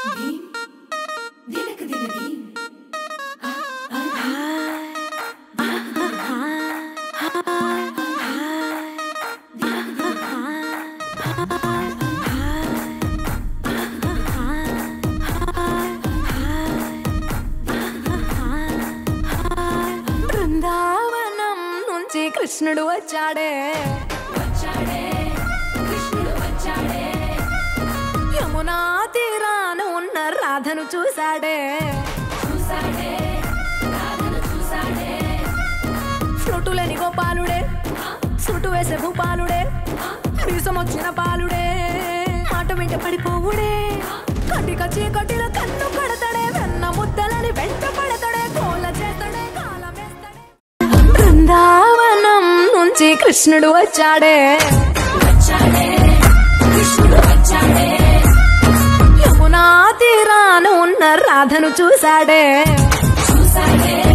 బృందావనం నుంచి కృష్ణుడు వచ్చాడే యమునా తీరాన ఉన్న రాధను చూశాడే ఫ్లూటులేని గోపాలుడే సుటు వేసే భూపాలుడే మీసం వచ్చిన పాలుడే మాట వెంట పడిపోవుడే కటిక చీకటిలో కన్ను కడతాడే వెన్న ముద్దలని వెంట పడతాడే కోల చేస్తాడే కాలమేస్తాడే బృందావనం నుంచి కృష్ణుడు వచ్చాడే యమునా తీరాన ఉన్న రాధను చూశాడే